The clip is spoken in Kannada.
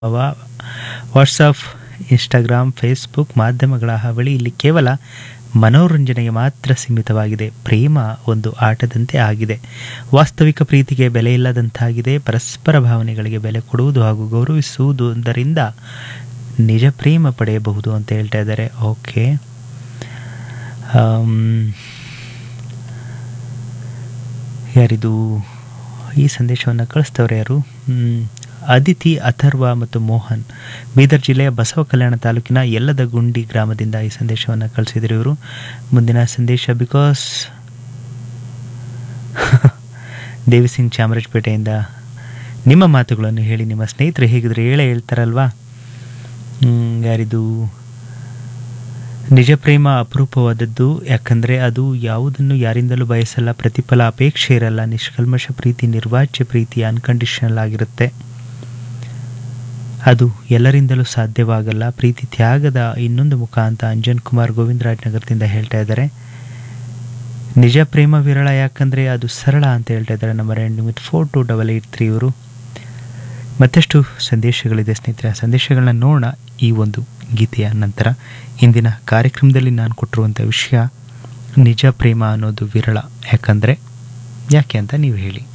ವಾ- ವಾಟ್ಸಪ್ ಇನ್ಸ್ಟಾಗ್ರಾಮ್ ಫೇಸ್ಬುಕ್ ಮಾಧ್ಯಮಗಳ ಹಾವಳಿ ಇಲ್ಲಿ ಕೇವಲ ಮನೋರಂಜನೆಗೆ ಮಾತ್ರ ಸೀಮಿತವಾಗಿದೆ ಪ್ರೇಮ ಒಂದು ಆಟದಂತೆ ಆಗಿದೆ ವಾಸ್ತವಿಕ ಪ್ರೀತಿಗೆ ಬೆಲೆ ಇಲ್ಲದಂತಾಗಿದೆ ಪರಸ್ಪರ ಭಾವನೆಗಳಿಗೆ ಬೆಲೆ ಕೊಡುವುದು ಹಾಗೂ ಗೌರವಿಸುವುದರಿಂದ ನಿಜ ಪ್ರೇಮ ಪಡೆಯಬಹುದು ಅಂತ ಹೇಳ್ತಾ ಇದ್ದಾರೆ ಓಕೆ ಆಮ್, ಯಾರಿದು ಈ ಸಂದೇಶವನ್ನು ಕಳಿಸ್ತವ್ರೆ ಯಾರು ಹ್ಮ್. ಅದಿತಿ ಅಥರ್ವ ಮತ್ತು ಮೋಹನ್ ಬೀದರ್ ಜಿಲ್ಲೆಯ ಬಸವ ಕಲ್ಯಾಣ ತಾಲೂಕಿನ ಯಲ್ಲದ ಗುಂಡಿ ಗ್ರಾಮದಿಂದ ಈ ಸಂದೇಶವನ್ನು ಕಳಿಸಿದ್ರು ಇವರು ಮುಂದಿನ ಸಂದೇಶ ಬಿಕಾಸ್ ದೇವಿಸಿಂಗ್ ಚಾಮರಾಜಪೇಟೆಯಿಂದ ನಿಮ್ಮ ಮಾತುಗಳನ್ನು ಹೇಳಿ ನಿಮ್ಮ ಸ್ನೇಹಿತರು ಹೇಗಿದ್ರೆ ಹೇಳೇ ಹೇಳ್ತಾರಲ್ವಾ ಹ್ಮ್, ಯಾರಿದು ನಿಜ ಪ್ರೇಮ ಅಪರೂಪವಾದದ್ದು ಯಾಕಂದರೆ ಅದು ಯಾವುದನ್ನು ಯಾರಿಂದಲೂ ಬಯಸಲ್ಲ ಪ್ರತಿಫಲ ಅಪೇಕ್ಷೆ ಇರಲ್ಲ ನಿಷ್ಕಲ್ಮಶ ಪ್ರೀತಿ ನಿರ್ವಾಚ್ಯ ಪ್ರೀತಿ ಅನ್ಕಂಡೀಷನಲ್ ಆಗಿರುತ್ತೆ ಅದು ಎಲ್ಲರಿಂದಲೂ ಸಾಧ್ಯವಾಗಲ್ಲ ಪ್ರೀತಿ ತ್ಯಾಗದ ಇನ್ನೊಂದು ಮುಖ ಅಂತ ಅಂಜನ್ ಕುಮಾರ್ ಗೋವಿಂದರಾಜ್ ನಗರದಿಂದ ಹೇಳ್ತಾ ಇದ್ದಾರೆ ನಿಜ ಪ್ರೇಮ ವಿರಳ ಯಾಕಂದರೆ ಅದು ಸರಳ ಅಂತ ಹೇಳ್ತಾ ಇದ್ದಾರೆ number end with four two double eight three ಇವರು ಮತ್ತಷ್ಟು ಸಂದೇಶಗಳಿದೆ ಸ್ನೇಹಿತರೆ ಆ ಸಂದೇಶಗಳನ್ನ ನೋಡೋಣ ಈ ಒಂದು ಗೀತೆಯ ನಂತರ ಇಂದಿನ ಕಾರ್ಯಕ್ರಮದಲ್ಲಿ ನಾನು ಕೊಟ್ಟಿರುವಂಥ ವಿಷಯ ನಿಜ ಪ್ರೇಮ ಅನ್ನೋದು ವಿರಳ ಯಾಕಂದರೆ ಯಾಕೆ ಅಂತ ನೀವು ಹೇಳಿ